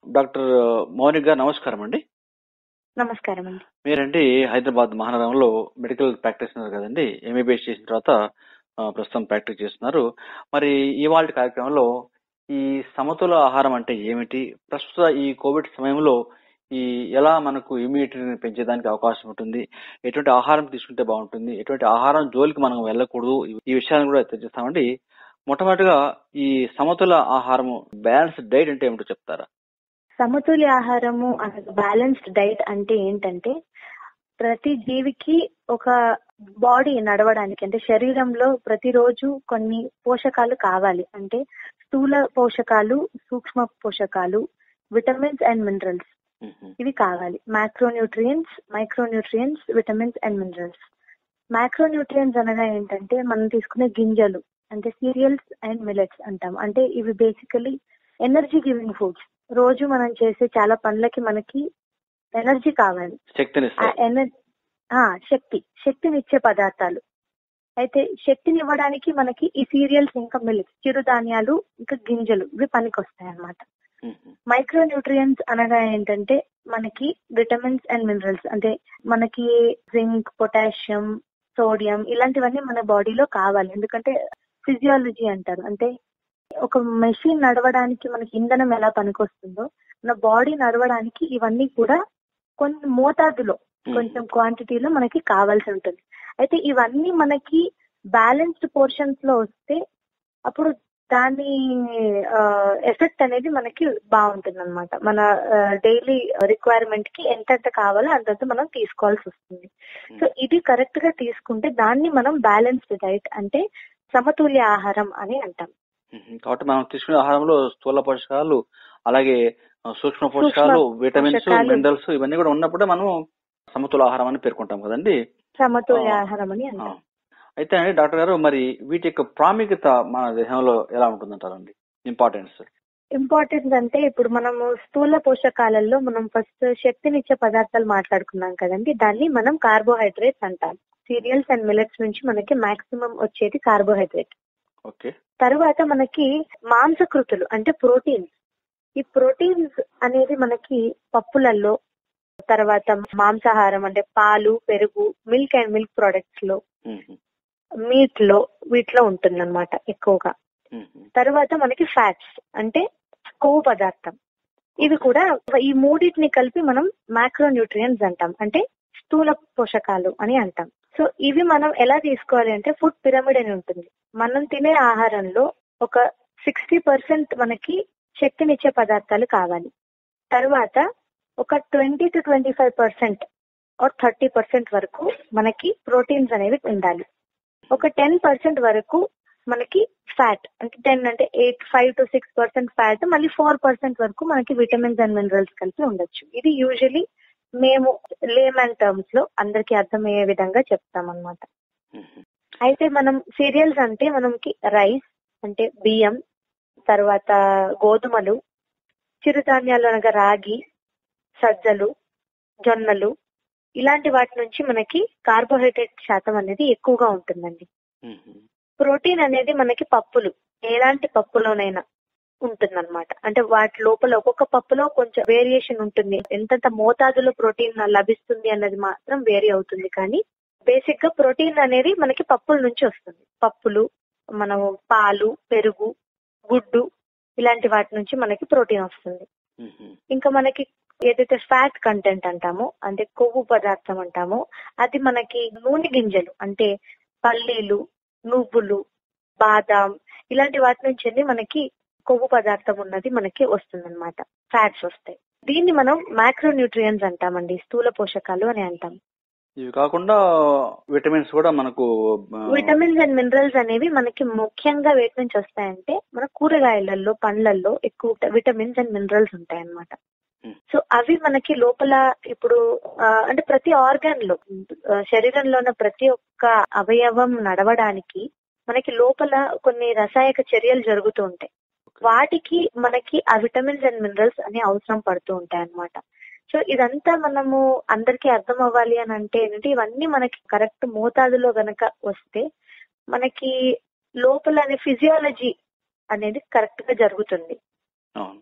Doctor మౌనిక్ గారు నమస్కారం అండి నమస్కారం అండి మీరండి హైదరాబాద్ మహానగరంలో మెడికల్ ప్రాక్టీషనర్ కదండి ఎంబీబీఎస్ చేసిన తర్వాత ఆ, ప్రస్తుతం ప్రాక్టీస్ చేస్తున్నారు మరి ఇవాళ కార్యక్రమంలో ఈ సమతుల ఆహారం అంటే ఏమిటి ప్రస్తుత ఈ కోవిడ్ సమయంలో ఈ ఎలా మనకు ఇమ్యూనిటీని పెంచేదానికి అవకాశం ఉంటుంది ఎటువంటి ఆహారం తీసుకుంటే బాగుంటుంది ఎటువంటి ఆహారం జోలికి మనం వెళ్ళకూడదు ఈ విషయాన్ని కూడా చర్చిస్తామండి మొట్టమొదటిగా ఈ సమతుల ఆహారము బ్యాలెన్స్ డైట్ అంటే ఏమిటో చెప్తారా సమతుల్య ఆహారము అనగా బ్యాలెన్స్డ్ డైట్ అంటే ఏంటంటే ప్రతి జీవికి ఒక బాడీ నడవడానికి అంటే శరీరంలో ప్రతిరోజు కొన్ని పోషకాలు కావాలి అంటే స్థూల పోషకాలు సూక్ష్మ పోషకాలు విటమిన్స్ అండ్ మినరల్స్ మ్మ్. ఇవి కావాలి macronutrients micronutrients vitamins and minerals macronutrients అనగా ఏంటంటే మనం తీసుకునే గింజలు అంటే సీరియల్స్ అండ్ మిలెట్స్ అంటాం అంటే ఇవి బేసికలీ ఎనర్జీ గివింగ్ ఫుడ్స్ రోజు మనం చేసే చాలా పనులకి మనకి ఎనర్జీ కావాలి ఆ శక్తినిస్తాయి ఎనర్జీ శక్తి శక్తినిచ్చే పదార్థాలు అయితే శక్తిని ఇవ్వడానికి మనకి ఈ సీరియల్స్ ఇంకా మిల్క్స్ చిరుధాన్యాలు ఇంకా గింజలు ఇవి పనికొస్తాయి అన్నమాట మ్మ్. మైక్రో న్యూట్రియన్స్ అనగా ఏంటంటే మనకి విటమిన్స్ అండ్ మినరల్స్ అంటే మనకి జింక్ పొటాషియం సోడియం ఇలాంటివన్నీ మన బాడీలో కావాలి ఎందుకంటే ఫిజియాలజీ అంటారు అంటే ఒక మెషిన్ నడవడానికి మనకి ఇంధనం ఎలా పనికొస్తుందో మన బాడీ నడవడానికి ఇవన్నీ కూడా కొన్ని మోతాదులో కొంచెం క్వాంటిటీలో మనకి కావాల్సి ఉంటుంది అయితే ఇవన్నీ మనకి బ్యాలెన్స్డ్ పోర్షన్స్ లో వస్తే అప్పుడు దాని ఎఫెక్ట్ అనేది మనకి బాగుంటుంది అనమాట మన డైలీ రిక్వైర్మెంట్ కి ఎంతెంత కావాలో అంతంత మనం తీసుకోవాల్సి వస్తుంది సో ఇది కరెక్ట్ గా తీసుకుంటే దాన్ని మనం బ్యాలెన్స్డ్ డైట్ అంటే సమతుల్య ఆహారం అని అంటాం మ్మ్. కాబట్టి మనం తీసుకునే ఆహారంలో స్థూల పోషకాలు అలాగే ఆ, సూక్ష్మ పోషకాలు విటమిన్స్ పోషకాలు. మినరల్స్ ఇవన్నీ కూడా ఉన్నప్పుడే మనం సమతుల ఆహారం అని పేర్కొంటాం కదండి సమతుల్య ఆ. ఆహారం అని ఆ. అంటాం అయితే అండి డాక్టర్ గారు మరి వీటి యొక్క ప్రాముఖ్యత మన దేహంలో ఎలా ఉంటుందంటారండి ఇంపార్టెన్స్ ఇంపార్టెంట్ అంటే ఇప్పుడు మనము స్థూల పోషకాలలో మనం ఫస్ట్ శక్తినిచ్చే పదార్థాలు మాట్లాడుకున్నాం కదండి దాన్ని మనం కార్బోహైడ్రేట్స్ అంటాం సీరియల్స్ అండ్ మిలెట్స్ నుంచి మనకి మాక్సిమం వచ్చేది కార్బోహైడ్రేట్ ఓకే తర్వాత మనకి మాంసకృతులు అంటే ప్రోటీన్స్ ఈ ప్రోటీన్స్ అనేది మనకి పప్పులలో తర్వాత మాంసాహారం అంటే పాలు పెరుగు మిల్క్ అండ్ మిల్క్ ప్రొడక్ట్స్ లో మ్మ్. మీట్ లో వీటిలో ఉంటుందన్నమాట ఎక్కువగా మ్మ్. తర్వాత మనకి ఫ్యాట్స్ అంటే కొవ్వు పదార్థం ఇవి కూడా ఈ మూడింటిని కలిపి మనం మ్యాక్రో న్యూట్రియన్స్ అంటాం అంటే స్థూల పోషకాలు అని అంటాం సో ఇవి మనం ఎలా తీసుకోవాలి అంటే ఫుడ్ పిరమిడ్ అని ఉంటుంది మనం తినే ఆహారంలో ఒక సిక్స్టీ పర్సెంట్ మనకి శక్తినిచ్చే పదార్థాలు కావాలి తర్వాత ఒక twenty to twenty five percent or thirty percent వరకు మనకి ప్రోటీన్స్ అనేవి ఉండాలి ఒక టెన్ పర్సెంట్ వరకు మనకి ఫ్యాట్ అంటే టెన్ అంటే eight five to six percent fat మళ్ళీ ఫోర్ పర్సెంట్ వరకు మనకి విటమిన్స్ అండ్ మినరల్స్ కలిపి ఉండొచ్చు ఇది యూజువలీ మేము లేమన్ టర్మ్స్ లో అందరికి అర్థమయ్యే విధంగా చెప్తాం అన్నమాట మ్మ్. అయితే మనం సీరియల్స్ అంటే మనకి రైస్ అంటే బియ్యం తర్వాత గోధుమలు చిరుధాన్యాలు అనగా రాగి సజ్జలు జొన్నలు ఇలాంటి వాటి నుంచి మనకి కార్బోహైడ్రేట్ శాతం అనేది ఎక్కువగా ఉంటుందండి మ్మ్. ప్రోటీన్ అనేది మనకి పప్పులు ఎలాంటి పప్పులోనైనా ఉంటుందన్నమాట అంటే వాటి లోపల ఒక్కొక్క పప్పులో కొంచెం వేరియేషన్ ఉంటుంది ఎంతెంత మోతాదులో ప్రోటీన్ లభిస్తుంది అన్నది మాత్రం వేరీ అవుతుంది కానీ బేసిక్ గా ప్రోటీన్ అనేది మనకి పప్పుల నుంచి వస్తుంది పప్పులు మనం పాలు పెరుగు గుడ్డు ఇలాంటి వాటి నుంచి మనకి ప్రోటీన్ వస్తుంది మ్మ్. ఇంకా మనకి ఏదైతే ఫ్యాట్ కంటెంట్ అంటామో అంటే కొవ్వు పదార్థం అంటామో అది మనకి నూనె గింజలు అంటే పల్లీలు నువ్వులు బాదాం ఇలాంటి వాటి నుంచి మనకి కొవ్వు పదార్థం ఉన్నది మనకి వస్తుందన్నమాట ఫ్యాట్స్ వస్తాయి దీన్ని మనం మైక్రో న్యూట్రియన్స్ అంటామండి స్థూల పోషకాలు అని అంటాం ఇవి కాకుండా విటమిన్స్ కూడా మనకు ఆ, విటమిన్స్ అండ్ మినరల్స్ అనేవి మనకి ముఖ్యంగా వేటి నుంచి వస్తాయంటే మన కూరగాయలలో పండ్లల్లో ఎక్కువ విటమిన్స్ అండ్ మినరల్స్ ఉంటాయి అన్నమాట Hmm. సో అవి మనకి లోపల ఇప్పుడు ఆ, అంటే ప్రతి ఆర్గాన్ లో ఆ, శరీరంలో ఉన్న ప్రతి ఒక్క అవయవం నడవడానికి మనకి లోపల కొన్ని రసాయక చర్యలు జరుగుతూ ఉంటాయి వాటికి మనకి ఆ విటమిన్స్ అండ్ మినరల్స్ అని అవసరం పడుతూ ఉంటాయి అన్నమాట సో ఇదంతా మనము అందరికీ అర్థం అవ్వాలి అని అంటే ఏంటంటే ఇవన్నీ మనకి కరెక్ట్ మోతాదులో గనక వస్తే మనకి లోపల ఫిజియాలజీ అనేది కరెక్ట్ గా జరుగుతుంది అవును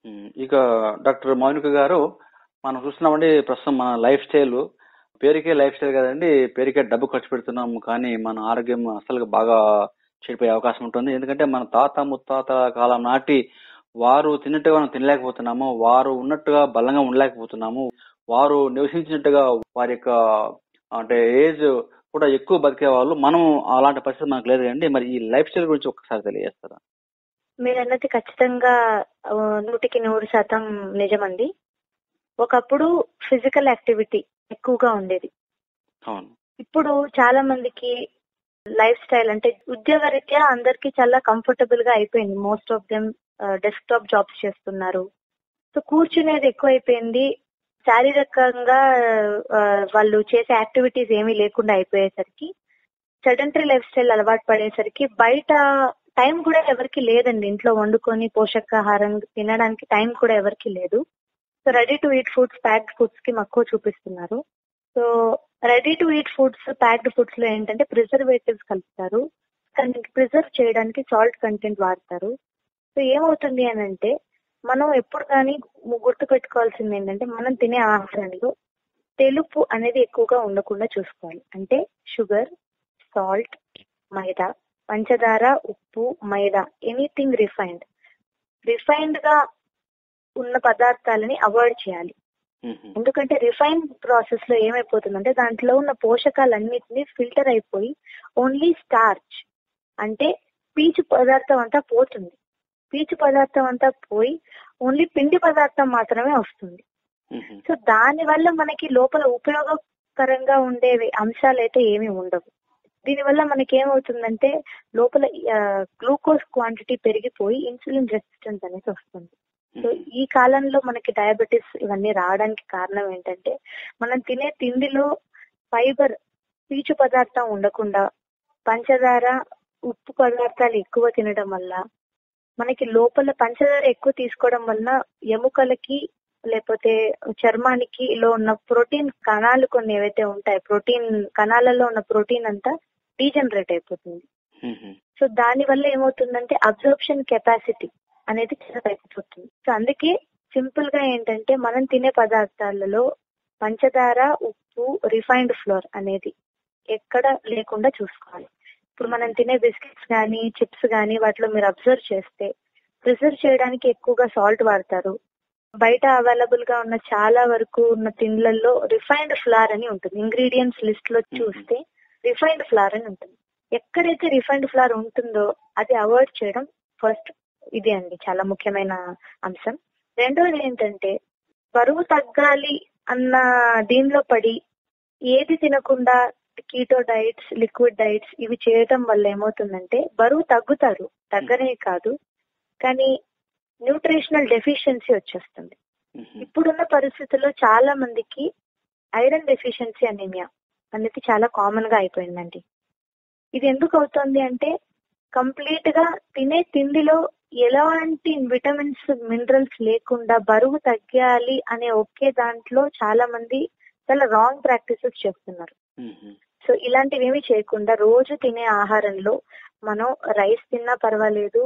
ఉమ్, ఇక డాక్టర్ మౌనిక గారు మనం చూస్తున్నామండి ప్రస్తుతం మన లైఫ్ స్టైల్ పేరుకే లైఫ్ స్టైల్ కదండి పేరుకే డబ్బు ఖర్చు పెడుతున్నాము కానీ మన ఆరోగ్యం అసలు బాగా చెడిపోయే అవకాశం ఉంటుంది ఎందుకంటే మన తాత ముత్తాత కాలం నాటి వారు తిన్నట్టుగా మనం తినలేకపోతున్నాము వారు ఉన్నట్టుగా బలంగా ఉండలేకపోతున్నాము వారు నివసించినట్టుగా వారి యొక్క అంటే ఏజ్ కూడా ఎక్కువ బతికే వాళ్ళు మనం అలాంటి పరిస్థితి మనకు లేదు కండి మరి ఈ లైఫ్ స్టైల్ గురించి ఒక్కసారి తెలియజేస్తారా మీరు అన్నది ఖచ్చితంగా ఆ, నూటికి నూరు శాతం నిజమండి ఒకప్పుడు ఫిజికల్ యాక్టివిటీ ఎక్కువగా ఉండేది అవును ఇప్పుడు చాలా మందికి లైఫ్ స్టైల్ అంటే ఉద్యోగరీత్యా అందరికి చాలా కంఫర్టబుల్ గా అయిపోయింది most of them desktop jobs చేస్తున్నారు సో కూర్చునేది ఎక్కువ అయిపోయింది శారీరకంగా ఆ, వాళ్ళు చేసే యాక్టివిటీస్ ఏమీ లేకుండా అయిపోయేసరికి సెడెంటరీ లైఫ్ స్టైల్ అలవాటు పడేసరికి బయట టైం కూడా ఎవరికి లేదండి ఇంట్లో వండుకొని పోషకాహారం తినడానికి టైం కూడా ఎవరికి లేదు so ready to eat foods packed foods కి మక్కువ చూపిస్తున్నారు so ready to eat foods packed foods లో ఏంటంటే ప్రిజర్వేటివ్స్ కలుపుతారు దానికి ప్రిజర్వ్ చేయడానికి సాల్ట్ కంటెంట్ వాడతారు సో ఏమవుతుంది అని అంటే మనం ఎప్పుడు కానీ గుర్తు పెట్టుకోవాల్సింది ఏంటంటే మనం తినే ఆహారంలో తెలుపు అనేది ఎక్కువగా ఉండకుండా చూసుకోవాలి అంటే షుగర్ సాల్ట్ మైదా పంచదార ఉప్పు మైదా ఎనీథింగ్ రిఫైన్డ్ రిఫైన్డ్ గా ఉన్న పదార్థాలని అవాయిడ్ చేయాలి ఉహు. ఎందుకంటే రిఫైన్ ప్రాసెస్ లో ఏమైపోతుందంటే దాంట్లో ఉన్న పోషకాలన్నిటిని ఫిల్టర్ అయిపోయి ఓన్లీ స్టార్చ్ అంటే పీచు పదార్థం అంతా పోతుంది పీచు పదార్థం అంతా పోయి ఓన్లీ పిండి పదార్థం మాత్రమే వస్తుంది ఉహు. సో దాని వల్ల మనకి లోపల ఉపయోగకరంగా ఉండే అంశాలు అయితే ఏమీ ఉండవు దీనివల్ల మనకి ఏమవుతుందంటే లోపల గ్లూకోజ్ క్వాంటిటీ పెరిగిపోయి ఇన్సులిన్ రెసిస్టెన్స్ అనేది వస్తుంది సో ఈ కాలంలో మనకి డయాబెటీస్ ఇవన్నీ రావడానికి కారణం ఏంటంటే మనం తినే తిండిలో ఫైబర్ పీచు పదార్థం ఉండకుండా పంచదార ఉప్పు పదార్థాలు ఎక్కువ తినడం వల్ల మనకి లోపల పంచదార ఎక్కువ తీసుకోవడం వల్ల ఎముకలకి లేకపోతే చర్మానికి లో ఉన్న ప్రోటీన్ కణాలు కొన్ని ఏవైతే ఉంటాయి ప్రోటీన్ కణాలలో ఉన్న ప్రోటీన్ అంతా డీజనరేట్ అయిపోతుంది ఉహు. సో దాని వల్ల ఏమవుతుందంటే అబ్జర్ప్షన్ కెపాసిటీ అనేది చాలా తగ్గిపోతుంది సో అందుకే సింపుల్ గా ఏంటంటే మనం తినే పదార్థాలలో పంచదార ఉప్పు రిఫైన్డ్ ఫ్లోర్ అనేది ఎక్కడ లేకుండా చూసుకోవాలి ఇప్పుడు మనం తినే బిస్కెట్స్ కానీ చిప్స్ కానీ వాటిలో మీరు అబ్జర్వ్ చేస్తే ప్రిజర్వ్ చేయడానికి ఎక్కువగా సాల్ట్ వాడతారు బయట అవైలబుల్ గా ఉన్న చాలా వరకు ఉన్న తిండ్లలో రిఫైన్డ్ ఫ్లార్ అని ఉంటుంది ఇంగ్రీడియంట్స్ లిస్ట్ లో చూస్తే రిఫైన్డ్ ఫ్లార్ అని ఉంటుంది ఎక్కడైతే రిఫైన్డ్ ఫ్లార్ ఉంటుందో అది అవాయిడ్ చేయడం ఫస్ట్ ఇది అండి చాలా ముఖ్యమైన అంశం రెండోది ఏంటంటే బరువు తగ్గాలి అన్న దీనిలో పడి ఏది తినకుండా కీటో డైట్స్ లిక్విడ్ డైట్స్ ఇవి చేయటం వల్ల ఏమవుతుందంటే బరువు తగ్గుతారు తగ్గనే కాదు కానీ న్యూట్రిషనల్ డెఫిషియన్సీ వచ్చేస్తుంది ఉహు. ఇప్పుడున్న పరిస్థితుల్లో చాలా మందికి ఐరన్ డెఫిషియన్సీ అనీమియా అనేది చాలా కామన్ గా అయిపోయిందండి ఇది ఎందుకు అవుతుంది అంటే కంప్లీట్ గా తినే తిండిలో ఎలాంటి విటమిన్స్ మినరల్స్ లేకుండా బరువు తగ్గాలి అనే ఒకే దాంట్లో చాలా మంది చాలా రాంగ్ ప్రాక్టీసెస్ చేస్తున్నారు ఉహు. సో ఇలాంటివి ఏమి చేయకుండా రోజు తినే ఆహారంలో మనం రైస్ తిన్నా పర్వాలేదు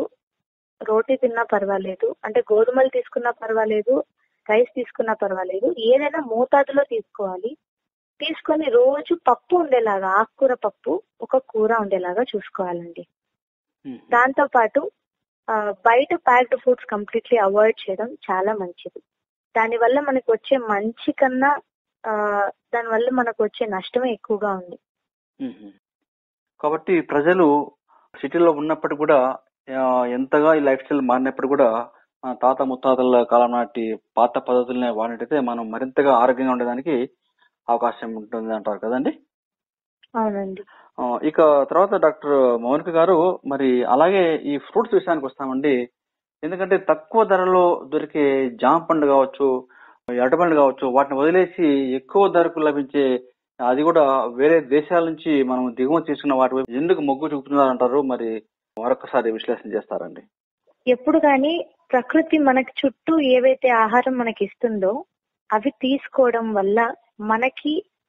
రోటీ తిన్నా పర్వాలేదు అంటే గోధుమలు తీసుకున్నా పర్వాలేదు రైస్ తీసుకున్నా పర్వాలేదు ఏదైనా మోతాదులో తీసుకోవాలి తీసుకొని రోజు పప్పు ఉండేలాగా ఆకుకూర పప్పు ఒక కూర ఉండేలాగా చూసుకోవాలండి ఉహు. దాంతో పాటు ఆ, బయట ప్యాక్డ్ ఫుడ్స్ కంప్లీట్లీ అవాయిడ్ చేయడం చాలా మంచిది దానివల్ల మనకు వచ్చే మంచి కన్నా ఆ, దానివల్ల మనకు వచ్చే నష్టమే ఎక్కువగా ఉంది మ్మ్. కాబట్టి ప్రజలు సిటీలో ఉన్నప్పటికీ కూడా ఆ, ఎంతగా ఈ లైఫ్ స్టైల్ మారినప్పుడు కూడా మన తాత ముత్తాతల కాలం నాటి పాత పద్ధతులనే వాడినట్టయితే మనం మరింతగా ఆరోగ్యంగా ఉండడానికి అవకాశం ఉంటుంది అంటారు కదండి అవునండి ఆ, ఇక తర్వాత డాక్టర్ మౌనిక గారు మరి అలాగే ఈ ఫ్రూట్స్ విషయానికి వస్తామండి ఎందుకంటే తక్కువ ధరలో దొరికే జామ పండు కావచ్చు అరటిపండు కావచ్చు వాటిని వదిలేసి ఎక్కువ ధరకు లభించే అది కూడా వేరే దేశాల నుంచి మనం దిగుమతి చేసుకున్న వాటి వైపు ఎందుకు మొగ్గు చూపుతున్నారంటారు మరి మరొకసారి విశ్లేషణ చేస్తారండి ఎప్పుడు కానీ ప్రకృతి మనకి చుట్టూ ఏవైతే ఆహారం మనకి ఇస్తుందో అవి తీసుకోవడం వల్ల మనకి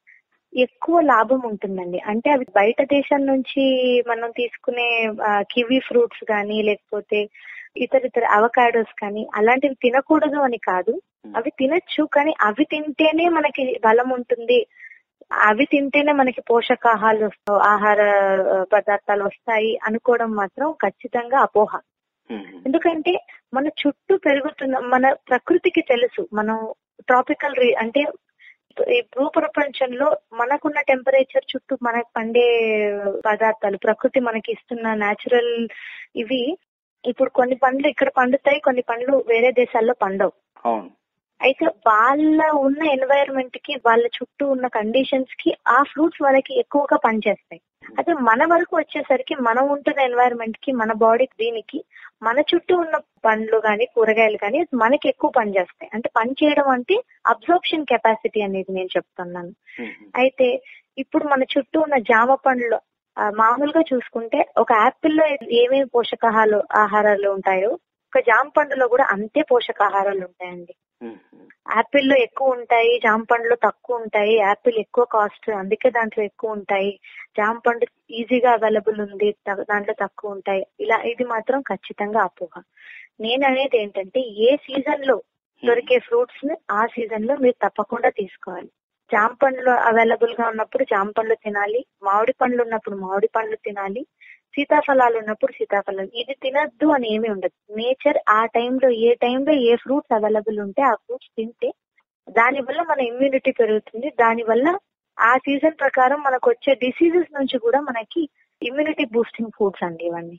ఎక్కువ లాభం ఉంటుందండి అంటే అవి బయట దేశం నుంచి మనం తీసుకునే కివీ ఫ్రూట్స్ కానీ లేకపోతే ఇతర ఇతర అవకాడోస్ కానీ అలాంటివి తినకూడదు అని కాదు అవి తినొచ్చు కానీ అవి తింటేనే మనకి బలం ఉంటుంది అవి తింటేనే మనకి పోషకాహాలు వస్తాయి ఆహార ఆ, పదార్థాలు వస్తాయి అనుకోవడం మాత్రం ఖచ్చితంగా అపోహ ఎందుకంటే మన చుట్టూ పెరుగుతున్న మన ప్రకృతికి తెలుసు మనం ట్రాపికల్ రీ అంటే ఈ భూ ప్రపంచంలో మనకున్న టెంపరేచర్ చుట్టూ మనకు పండే పదార్థాలు ప్రకృతి మనకి ఇస్తున్న న్యాచురల్ ఇవి ఇప్పుడు కొన్ని పండ్లు ఇక్కడ పండుతాయి కొన్ని పండ్లు వేరే దేశాల్లో పండవు అవును అయితే వాళ్ళ ఉన్న ఎన్వైరన్మెంట్ కి వాళ్ళ చుట్టూ ఉన్న కండిషన్స్ కి ఆ ఫ్రూట్స్ వాళ్ళకి ఎక్కువగా పనిచేస్తాయి అదే మన వరకు వచ్చేసరికి మనం ఉంటున్న ఎన్వైరన్మెంట్ కి మన బాడీ దీనికి మన చుట్టూ ఉన్న పండ్లు కానీ కూరగాయలు కానీ మనకి ఎక్కువ పనిచేస్తాయి అంటే పని చేయడం అంటే అబ్జార్ప్షన్ కెపాసిటీ అనేది నేను చెప్తున్నాను అయితే ఇప్పుడు మన చుట్టూ ఉన్న జామ పండ్లు ఆ, మామూలుగా చూసుకుంటే ఒక యాపిల్లో ఏమేమి పోషకాహాలు ఆహారాలు ఉంటాయో ఒక జామ పండులో కూడా అంతే పోషకాహారాలు ఉంటాయండి యాపిల్లో ఎక్కువ ఉంటాయి జామ పండ్లు తక్కువ ఉంటాయి యాపిల్ ఎక్కువ కాస్ట్ అందుకే దాంట్లో ఎక్కువ ఉంటాయి జామ పండు ఈజీగా అవైలబుల్ ఉంది త- దాంట్లో తక్కువ ఉంటాయి ఇలా ఇది మాత్రం ఖచ్చితంగా అపోహ నేను అనేది ఏంటంటే ఏ సీజన్ లో దొరికే ఫ్రూట్స్ ని ఆ సీజన్ లో మీరు తప్పకుండా తీసుకోవాలి జామ పండ్లు అవైలబుల్ గా ఉన్నప్పుడు జామ పండ్లు తినాలి మామిడి పండ్లు ఉన్నప్పుడు మామిడి పండ్లు తినాలి సీతాఫలాలు ఉన్నప్పుడు సీతాఫలాలు ఇది తినద్దు అని ఏమీ ఉండదు నేచర్ ఆ టైంలో ఏ టైంలో ఏ ఫ్రూట్స్ అవైలబుల్ ఉంటే ఆ ఫ్రూట్స్ తింటే దాని వల్ల మన ఇమ్యూనిటీ పెరుగుతుంది దాని వల్ల ఆ సీజన్ ప్రకారం మనకు వచ్చే డిసీజెస్ నుంచి కూడా మనకి ఇమ్యూనిటీ బూస్టింగ్ ఫుడ్స్ అండి ఇవన్నీ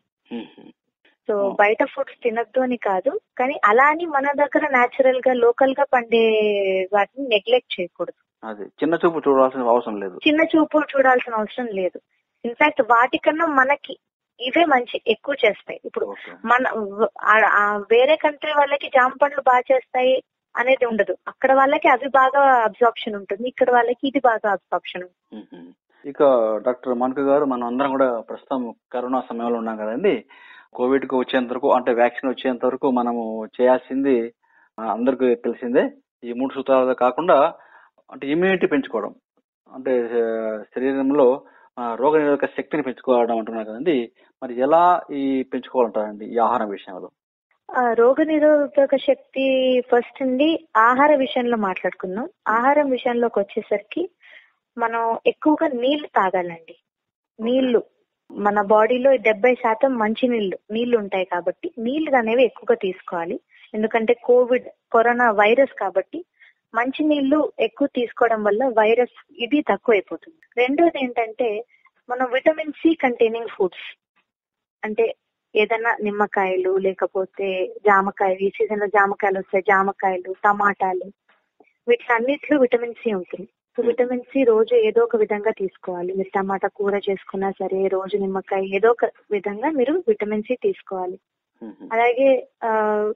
సో Oh. బయట ఫుడ్స్ తినద్దు అని కాదు కానీ అలా అని మన దగ్గర నేచురల్ గా లోకల్ గా పండే వాటిని నెగ్లెక్ట్ చేయకూడదు అది చిన్న చూపు చూడాల్సిన అవసరం లేదు చిన్న చూపు చూడాల్సిన అవసరం లేదు ఇన్ఫాక్ట్ వాటికన్నా మనకి ఇవే మంచి ఎక్కువ చేస్తాయి ఇప్పుడు ఓకే మన ఆ- ఆ వేరే కంట్రీ వాళ్ళకి జామ పండ్లు బాగా చేస్తాయి అనేది ఉండదు అక్కడ వాళ్ళకి అవి బాగా అబ్జార్ప్షన్ ఉంటుంది ఇక్కడ వాళ్ళకి ఇది బాగా అబ్జార్ప్షన్ ఉంటుంది మ్మ్. ఇక డాక్టర్ మన్క గారు మనం అందరం కూడా ప్రస్తుతం కరోనా సమయంలో ఉన్నాం కదండి కోవిడ్ కు వచ్చేంత వరకు అంటే వ్యాక్సిన్ వచ్చేంత వరకు మనము చేయాల్సింది ఆ, అందరికీ తెలిసిందే ఈ మూడు సూత్రాలు కాకుండా అంటే ఇమ్యూనిటీ పెంచుకోవడం అంటే ఆ, శరీరంలో ఆ, రోగ నిరోధక శక్తిని పెంచుకోవడం అంటున్నారు కదండి మరి ఎలా ఈ పెంచుకోవాలంటారండి ఈ ఆహారం విషయంలో ఆ, రోగ నిరోధక శక్తి ఫస్ట్ అండి ఆహార విషయంలో మాట్లాడుకుందాం ఆహారం విషయంలోకి వచ్చేసరికి మనం ఎక్కువగా నీళ్లు తాగాలండి నీళ్లు మన బాడీలో డెబ్బై శాతం మంచి నీళ్లు నీళ్లు ఉంటాయి కాబట్టి నీళ్లు అనేవి ఎక్కువగా తీసుకోవాలి ఎందుకంటే కోవిడ్ కరోనా వైరస్ కాబట్టి మంచి నీళ్లు ఎక్కువ తీసుకోవడం వల్ల వైరస్ ఇది తక్కువైపోతుంది రెండోది ఏంటంటే మనం విటమిన్ సి కంటైనింగ్ ఫుడ్స్ అంటే ఏదైనా నిమ్మకాయలు లేకపోతే జామకాయలు ఈ సీజన్ లో జామకాయలు వస్తాయి జామకాయలు టమాటాలు వీటన్నిటిలో విటమిన్ సి ఉంటుంది సో విటమిన్ సి రోజు ఏదో ఒక విధంగా తీసుకోవాలి మీరు టమాటా కూర చేసుకున్నా సరే రోజు నిమ్మకాయ ఏదో ఒక విధంగా మీరు విటమిన్ సి తీసుకోవాలి మ్మ్. అలాగే ఆ,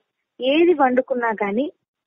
ఏది వండుకున్నా గానీ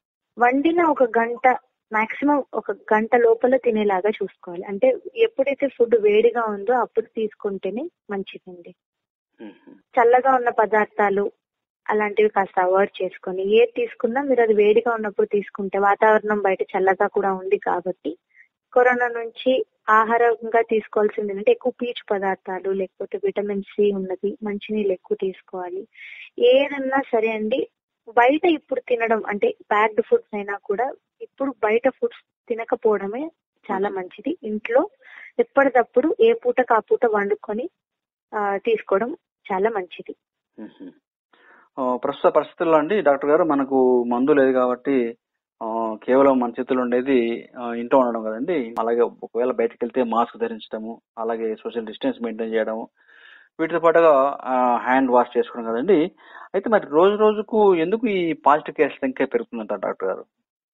వండిన ఒక గంట మాక్సిమం ఒక గంట లోపల తినేలాగా చూసుకోవాలి అంటే ఎప్పుడైతే ఫుడ్ వేడిగా ఉందో అప్పుడు తీసుకుంటేనే మంచిదండి మ్మ్. చల్లగా ఉన్న పదార్థాలు అలాంటివి కాస్త అవాయిడ్ చేసుకొని ఏది తీసుకున్నా మీరు అది వేడిగా ఉన్నప్పుడు తీసుకుంటే వాతావరణం బయట చల్లగా కూడా ఉంది కాబట్టి కరోనా నుంచి ఆహారంగా తీసుకోవాల్సింది ఏంటంటే ఎక్కువ పీచు పదార్థాలు లేకపోతే విటమిన్ సి ఉన్నది మంచినీళ్ళు ఎక్కువ తీసుకోవాలి ఏదన్నా సరే అండి బయట ఇప్పుడు తినడం అంటే ప్యాక్డ్ ఫుడ్స్ అయినా కూడా ఇప్పుడు బయట ఫుడ్స్ తినకపోవడమే చాలా మంచిది ఇంట్లో ఎప్పటికప్పుడు ఏ పూటకు ఆ పూట వండుకొని ఆ, తీసుకోవడం చాలా మంచిది మ్మ్. ఆ, ప్రస్తుత పరిస్థితుల్లో అండి డాక్టర్ గారు మనకు మందు లేదు కాబట్టి ఆ, కేవలం మన చేతుల్లో ఉండేది ఆ, ఇంట్లో ఉండడం కదండి అలాగే ఒకవేళ బయటకు వెళ్తే మాస్క్ ధరించడము అలాగే సోషల్ డిస్టెన్స్ మెయింటైన్ చేయడము వీటితో పాటుగా హ్యాండ్ వాష్ చేసుకోవడం కదండి అయితే మరి రోజు రోజుకు ఎందుకు ఈ పాజిటివ్ కేసుల సంఖ్య పెరుగుతుందంట డాక్టర్ గారు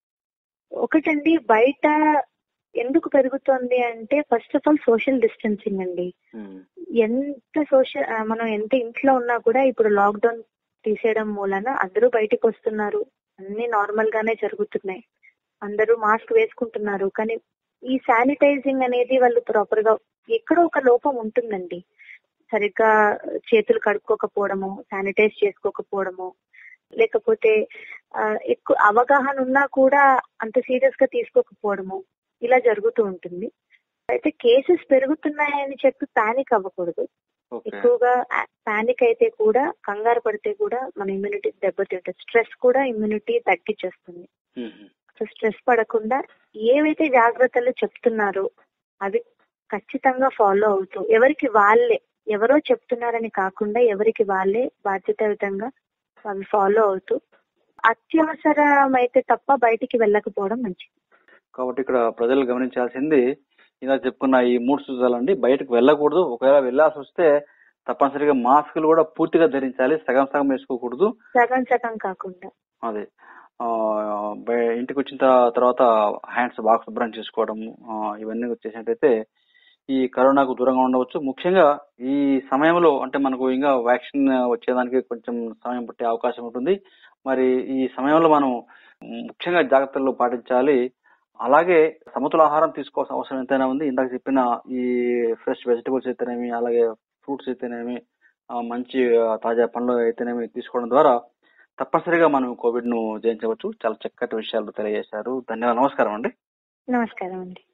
ఒకటండి బయట ఎందుకు పెరుగుతోంది అంటే first of all social distancing అండి మ్మ్. ఎంత సోషల్ మనం ఎంత ఇంట్లో ఉన్నా కూడా ఇప్పుడు లాక్డౌన్ తీసేయడం మూలన అందరూ బయటికి వస్తున్నారు అన్ని నార్మల్ గానే జరుగుతున్నాయి అందరూ మాస్క్ వేసుకుంటున్నారు కానీ ఈ శానిటైజింగ్ అనేది వాళ్ళు ప్రాపర్ గా ఎక్కడో ఒక లోపం ఉంటుందండి సరిగ్గా చేతులు కడుక్కోకపోవడము శానిటైజ్ చేసుకోకపోవడము లేకపోతే ఆ, ఎక్కువ అవగాహన ఉన్నా కూడా అంత సీరియస్ గా తీసుకోకపోవడము ఇలా జరుగుతూ ఉంటుంది అయితే కేసెస్ పెరుగుతున్నాయని చెప్పి పానిక్ అవ్వకూడదు ఓకే ఎక్కువగా పానిక్ అయితే కూడా కంగారు పడితే కూడా మన ఇమ్యూనిటీ దెబ్బతింటుంది స్ట్రెస్ కూడా ఇమ్యూనిటీ తగ్గించేస్తుంది మ్మ్. సో స్ట్రెస్ పడకుండా ఏవైతే జాగ్రత్తలు చెప్తున్నారో అవి ఖచ్చితంగా ఫాలో అవుతూ ఎవరికి వాళ్ళే ఎవరో చెప్తున్నారని కాకుండా ఎవరికి వాళ్ళే బాధ్యతాయుతంగా అవి ఫాలో అవుతూ అత్యవసరం అయితే తప్ప బయటికి వెళ్ళకపోవడం మంచిది కాబట్టి ఇక్కడ ప్రజలు గమనించాల్సింది ఇలా చెప్పుకున్న ఈ మూడు సూచనలండి బయటకు వెళ్ళకూడదు ఒకవేళ వెళ్ళాల్సి వస్తే తప్పనిసరిగా మాస్కులు కూడా పూర్తిగా ధరించాలి సగం సగం వేసుకోకూడదు సగం సగం కాకుండా అదే ఆ, బయ- ఇంటికి వచ్చిన త- తర్వాత హ్యాండ్స్ బాగా శుభ్రం చేసుకోవడం ఆ, ఇవన్నీ చేసినట్టయితే ఈ కరోనాకు దూరంగా ఉండవచ్చు ముఖ్యంగా ఈ సమయంలో అంటే మనకు ఇంకా వ్యాక్సిన్ వచ్చేదానికి కొంచెం సమయం పట్టే అవకాశం ఉంటుంది మరి ఈ సమయంలో మనం ముఖ్యంగా జాగ్రత్తలు పాటించాలి అలాగే సమతుల ఆహారం తీసుకోవాల్సిన అవసరం ఎంతైనా ఉంది ఇందాక చెప్పిన ఈ ఫ్రెష్ వెజిటబుల్స్ అయితేనేమి అలాగే ఫ్రూట్స్ అయితేనేమి ఆ, మంచి ఆ, తాజా పండ్లు అయితేనేమి తీసుకోవడం ద్వారా తప్పనిసరిగా మనం కోవిడ్ ను జయించవచ్చు చాలా చక్కటి విషయాలు తెలియజేశారు ధన్యవాదాలు నమస్కారం అండి నమస్కారం అండి